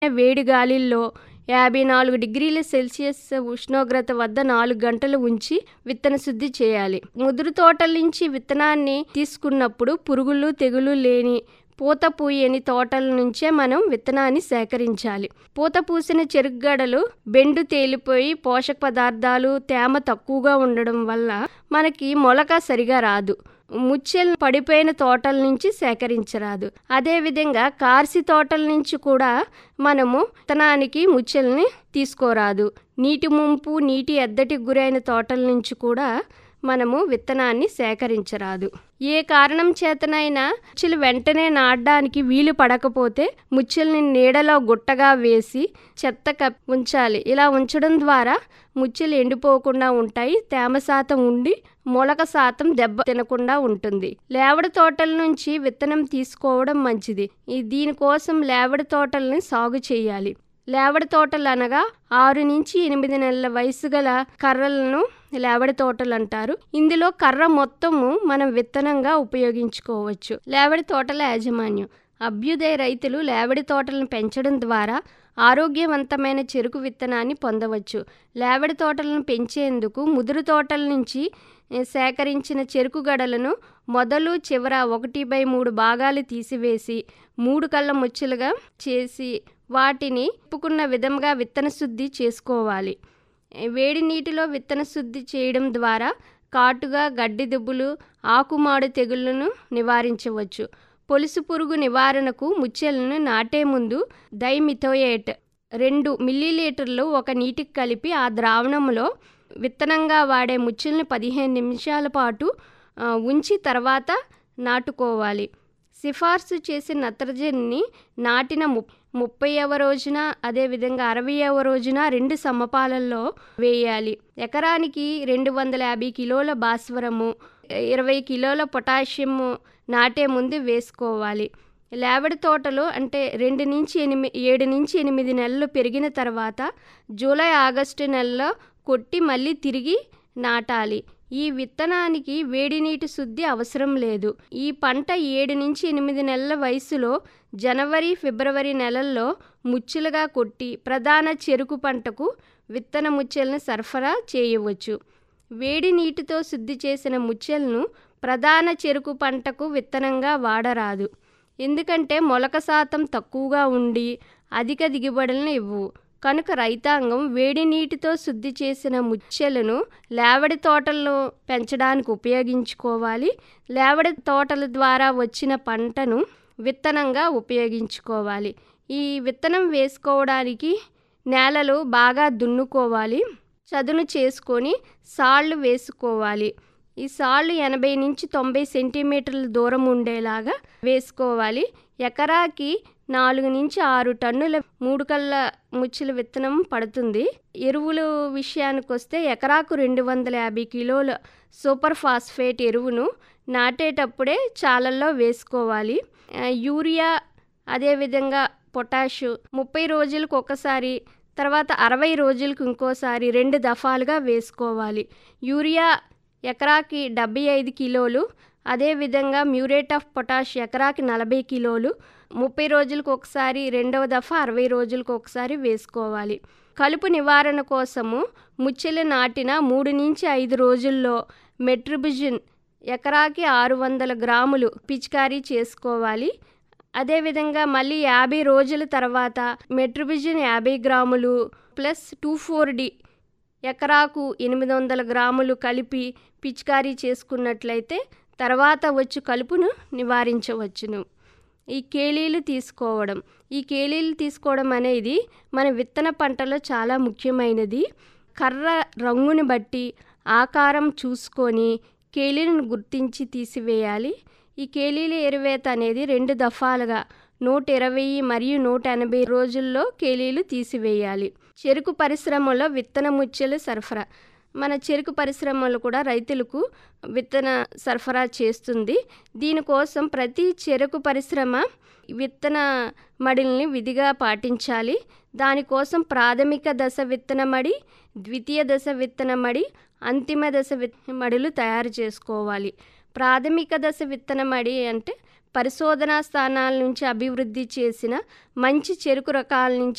వేడి గాలిల్లో యాభై నాలుగు డిగ్రీల సెల్సియస్ ఉష్ణోగ్రత వద్ద నాలుగు గంటలు ఉంచి విత్తన శుద్ధి చేయాలి ముదురు తోటల నుంచి విత్తనాన్ని తీసుకున్నప్పుడు పురుగులు తెగులు లేని పూత పూయని తోటల నుంచే మనం విత్తనాన్ని సేకరించాలి పూత పూసిన చెరుకుగడలు బెండు తేలిపోయి పోషక పదార్థాలు తేమ తక్కువగా ఉండడం వల్ల మనకి మొలక సరిగా రాదు ముచ్చెలు పడిపోయిన తోటల నుంచి సేకరించరాదు అదేవిధంగా కార్సి తోటల నుంచి కూడా మనము విత్తనానికి ముచ్చెల్ని తీసుకోరాదు నీటి ముంపు నీటి ఎద్దటికి గురైన తోటల నుంచి కూడా మనము విత్తనాన్ని సేకరించరాదు ఏ కారణం చేతనైనా ముచ్చెలు వెంటనే నాటడానికి వీలు పడకపోతే ముచ్చెల్ని నీడలో గుట్టగా వేసి చెత్త కప్ ఉంచాలి ఇలా ఉంచడం ద్వారా ముచ్చెలు ఎండిపోకుండా ఉంటాయి తేమ శాతం ఉండి మొలక శాతం దెబ్బ తినకుండా ఉంటుంది లేవడి తోటల నుంచి విత్తనం తీసుకోవడం మంచిది ఈ దీనికోసం లేవడి తోటల్ని సాగు చేయాలి లేవడి తోటలు అనగా ఆరు నుంచి ఎనిమిది నెలల వయసు గల కర్రలను లేవడి తోటలు అంటారు ఇందులో కర్ర మొత్తము మనం విత్తనంగా ఉపయోగించుకోవచ్చు లేవడి తోటల యాజమాన్యం అభ్యుదయ రైతులు లేవడి తోటలను పెంచడం ద్వారా ఆరోగ్యవంతమైన చెరుకు విత్తనాన్ని పొందవచ్చు లేవడి తోటలను పెంచేందుకు ముదురు తోటల నుంచి సేకరించిన చెరుకు గడలను మొదలు చివర ఒకటి బై మూడు భాగాలు తీసివేసి మూడు కళ్ళ ముచ్చులుగా చేసి వాటిని తిప్పుకున్న విధంగా విత్తన శుద్ధి చేసుకోవాలి వేడి నీటిలో విత్తన శుద్ధి చేయడం ద్వారా కాటుగా గడ్డి దుబ్బులు ఆకుమాడు తెగుళ్లను నివారించవచ్చు పొలుసు పురుగు నివారణకు ముచ్చెలను నాటే ముందు డైమిథోయేట్ రెండు మిల్లీలీటర్లు ఒక నీటికి కలిపి ఆ ద్రావణంలో విత్తనంగా వాడే ముచ్చెల్ని పదిహేను నిమిషాల పాటు ఉంచి తర్వాత నాటుకోవాలి సిఫార్సు చేసిన నత్రజనిని నాటిన ము ముప్పైవ రోజున అదేవిధంగా అరవైవ రోజున రెండు సమపాలల్లో వేయాలి ఎకరానికి రెండు వందల యాభై కిలోల భాస్వరము ఇరవై కిలోల పొటాషియము నాటే ముందు వేసుకోవాలి లేవడి తోటలు అంటే రెండు నుంచి ఎనిమిది ఏడు నుంచి ఎనిమిది నెలలు పెరిగిన తర్వాత జూలై ఆగస్టు నెలలో కొట్టి మళ్ళీ తిరిగి నాటాలి ఈ విత్తనానికి వేడి నీటి శుద్ధి అవసరం లేదు ఈ పంట ఏడు నుంచి ఎనిమిది నెలల వయసులో జనవరి ఫిబ్రవరి నెలల్లో ముచ్చులుగా కొట్టి ప్రధాన చెరుకు పంటకు విత్తన ముచ్చెలను సరఫరా చేయవచ్చు వేడి నీటితో శుద్ధి చేసిన ముచ్చెలను ప్రధాన చెరుకు పంటకు విత్తనంగా వాడరాదు ఎందుకంటే మొలక శాతం తక్కువగా ఉండి అధిక దిగుబడులను ఇవ్వు కనుక రైతాంగం వేడి నీటితో శుద్ధి చేసిన ముచ్చెలను లేవడి తోటల్లో పెంచడానికి ఉపయోగించుకోవాలి లేవడి తోటల ద్వారా వచ్చిన పంటను విత్తనంగా ఉపయోగించుకోవాలి ఈ విత్తనం వేసుకోవడానికి నేలలు బాగా దున్నుకోవాలి చదును చేసుకొని సాళ్ళు వేసుకోవాలి ఈ సాళ్ళు ఎనభై నుంచి తొంభై సెంటీమీటర్ల దూరం ఉండేలాగా వేసుకోవాలి ఎకరాకి నాలుగు నుంచి ఆరు టన్నుల మూడు కళ్ళ ముచ్చుల విత్తనం పడుతుంది ఎరువులు విషయానికి వస్తే ఎకరాకు రెండు వందల యాభై కిలోల సూపర్ ఫాస్ఫేట్ ఎరువును నాటేటప్పుడే చాలల్లో వేసుకోవాలి యూరియా అదేవిధంగా పొటాషు ముప్పై రోజులకు ఒకసారి తర్వాత అరవై రోజులకు ఇంకోసారి రెండు దఫాలుగా వేసుకోవాలి యూరియా ఎకరాకి డెబ్బై ఐదు కిలోలు అదేవిధంగా మ్యూరేట్ ఆఫ్ పొటాష్ ఎకరాకి నలభై కిలోలు ముప్పై రోజులకు ఒకసారి రెండవ దఫా అరవై రోజులకు ఒకసారి వేసుకోవాలి కలుపు నివారణ కోసము ముచ్చెలు నాటిన మూడు నుంచి ఐదు రోజుల్లో మెట్రిబిజిన్ ఎకరాకి ఆరు వందల గ్రాములు పిచికారీ చేసుకోవాలి అదేవిధంగా మళ్ళీ యాభై రోజుల తర్వాత మెట్రిబిజిన్ యాభై గ్రాములు ప్లస్ టూ ఫోర్ డి ఎకరాకు ఎనిమిది వందల గ్రాములు కలిపి పిచికారీ చేసుకున్నట్లయితే తర్వాత వచ్చి కలుపును నివారించవచ్చును ఈ కేలీలు తీసుకోవడం ఈ కేలీలు తీసుకోవడం అనేది మన విత్తన పంటలో చాలా ముఖ్యమైనది కర్ర రంగుని బట్టి ఆకారం చూసుకొని కేలీలను గుర్తించి తీసివేయాలి ఈ కేలీల ఎరువేత అనేది రెండు దఫాలుగా నూట ఇరవై మరియు నూట ఎనభై రోజుల్లో కేలీలు తీసివేయాలి చెరుకు పరిశ్రమలో విత్తన ముచ్చెలు సరఫరా మన చెరుకు పరిశ్రమలు కూడా రైతులకు విత్తన సరఫరా చేస్తుంది దీనికోసం ప్రతి చెరుకు పరిశ్రమ విత్తన మడిల్ని విధిగా పాటించాలి దానికోసం ప్రాథమిక దశ విత్తన మడి ద్వితీయ దశ విత్తన మడి అంతిమ దశ విత్తన మడులు తయారు చేసుకోవాలి ప్రాథమిక దశ విత్తన మడి అంటే పరిశోధనా స్థానాల నుంచి అభివృద్ధి చేసిన మంచి చెరుకు రకాల నుంచి